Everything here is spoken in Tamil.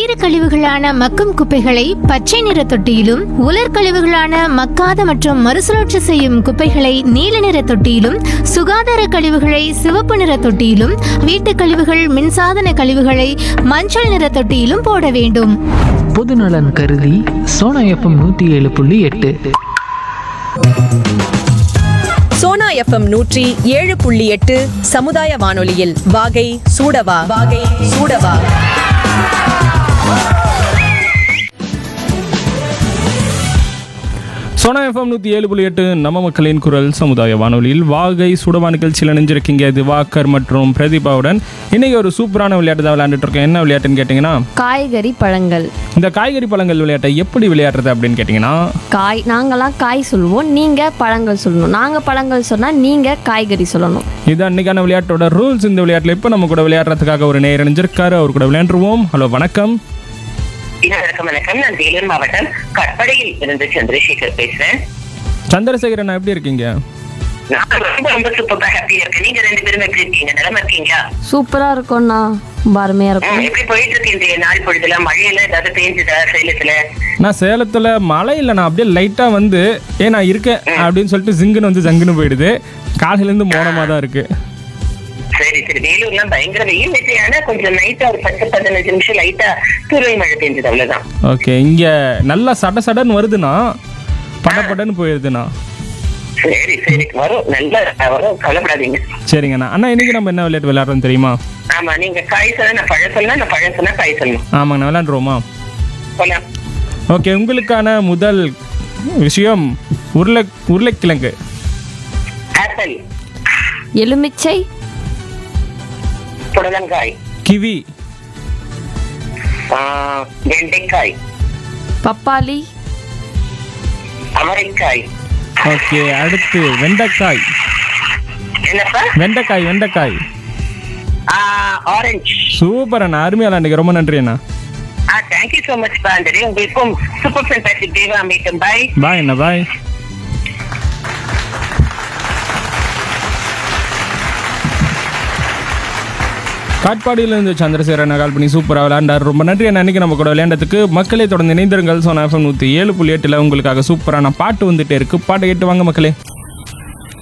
ஈரக்கழிவுகளான மக்கும் குப்பைகளை பச்சை நிற தொட்டியிலும் உலர் கழிவுகளான மக்காத மற்றும் மறுசுழற்சி செய்யும் குப்பைகளை நீல நிற தொட்டியிலும் சுகாதார கழிவுகளை சிவப்பு நிற தொட்டியிலும் வீட்டுக் கழிவுகள் மின்சாதன கழிவுகளை மஞ்சள் நிற தொட்டியிலும் போட வேண்டும் பொதுநலன் கருதி சோனா எஃப்எம் நூற்றி ஏழு புள்ளி எட்டு சோனா எஃப்எம் நூற்றி ஏழு புள்ளி எட்டு சமுதாய வானொலியில் வாகை சூடவா வாகை சூடவா சோனா எஃப்எம் நூற்றி ஏழு புள்ளி எட்டு நம்ம மக்களின் குரல் சமுதாய வானொலியில் வாகை சுடவா நிகழ்ச்சியில் இணைஞ்சிருக்கீங்க திவாகர் மற்றும் பிரதீபாவுடன் இன்னைக்கு ஒரு சூப்பரான விளையாட்டு தான் விளையாண்டுட்டு இருக்கோம் என்ன விளையாட்டுன்னு கேட்டிங்கன்னா காய்கறி பழங்கள் இந்த காய்கறி பழங்கள் விளையாட்டை எப்படி விளையாடுறது அப்படின்னு கேட்டிங்கன்னா காய் நாங்களாம் காய் சொல்லுவோம் நீங்கள் பழங்கள் சொல்லணும் நாங்கள் பழங்கள் சொன்னால் நீங்கள் காய்கறி சொல்லணும் இது அன்னைக்கான விளையாட்டோட ரூல்ஸ் இந்த விளையாட்டில் இப்போ நம்ம கூட விளையாடுறதுக்காக ஒரு நேர் இணைஞ்சிருக்காரு அவர் கூட விளையாண்டுருவோம் ஹலோ வணக்கம் வணக்கம் வணக்கம் நான் வேலூர் மாவட்டம் கட்படையில் இருந்து சந்திரசேகர் பேசுறேன் சந்திரசேகரன் எப்படி இருக்கீங்க நான் ரொம்ப ரொம்ப சூப்பரா ஹாப்பியா இருக்கேன் நீங்க ரெண்டு பேரும் எப்படி இருக்கீங்க நிலமா இருக்கீங்களா சூப்பராக இருக்கும்ண்ணா ரொம்ப அருமையாக ம், இருக்கும் எப்படி போயிட்டு இருக்கு இன்றைய நாள் பொழுதுல மழையில ஏதாவது பெய்ஞ்சுதா சேலத்துல நான் சேலத்தில் மழை இல்லை நான் அப்படியே லைட்டாக வந்து ஏ நான் இருக்கேன் அப்படின்னு சொல்லிட்டு ஜிங்குன்னு வந்து ஜங்குன்னு போயிடுது காலையிலேருந்து மோனமாக தான் இருக்குது சரி சரி வேலூர்லாம் பயங்கர வெயில் நேற்று ஆனா கொஞ்சம் நைட்டா ஒரு பத்து பதினஞ்சு நிமிஷம் லைட்டா தூரல் மழை பெஞ்சது அவ்வளவுதான் ஓகே இங்கே நல்லா சட சடன்னு வருதுண்ணா படப்படன்னு போயிடுதுண்ணா சரி சரி வரும் நல்லா வரும் கவலைப்படாதீங்க சரிங்கண்ணா அண்ணா இன்னைக்கு நம்ம என்ன விளையாட்டு விளையாடுறோம் தெரியுமா ஆமா நீங்க காய் சொன்னா நான் பழம் சொன்னா நான் பழம் சொன்னா காய் சொல்லணும் ஆமாங்கண்ணா விளையாண்டுருவோமா போலாம் ஓகே உங்களுக்கான முதல் விஷயம் உருளை உருளைக்கிழங்கு ஆப்பிள் எலுமிச்சை புடலங்காய் கிவி ஆ, வெண்டைக்காய் பப்பாளி அவரைக்காய் ஓகே அடுத்து வெண்டைக்காய் என்னப்பா வெண்டைக்காய் வெண்டைக்காய் ஆரஞ்சு சூப்பர் அண்ணா அருமையா விளையாண்டுங்க ரொம்ப நன்றி அண்ணா ஆ தேங்க்யூ ஸோ மச் பாண்டரி உங்களுக்கும் சூப்பர் ஃபேண்டாஸ்டிக் தேவா மீட்டும் பாய் பாய் அண்ணா பாய் காட்பாடியில இருந்து சந்திரசேகரன் கால் பண்ணி சூப்பராக விளையாண்டார் ரொம்ப நன்றி அண்ணா இன்னைக்கு நம்ம கூட விளையாண்டதுக்கு மக்களை தொடர்ந்து இணைந்திருங்கள் சோனா எஃப்எம் நூற்றி ஏழு புள்ளி எட்டில் உங்களுக்காக சூப்பரான பாட்டு வந்துட்டே இருக்கு பாட்டை கேட்டு வாங்க மக்களே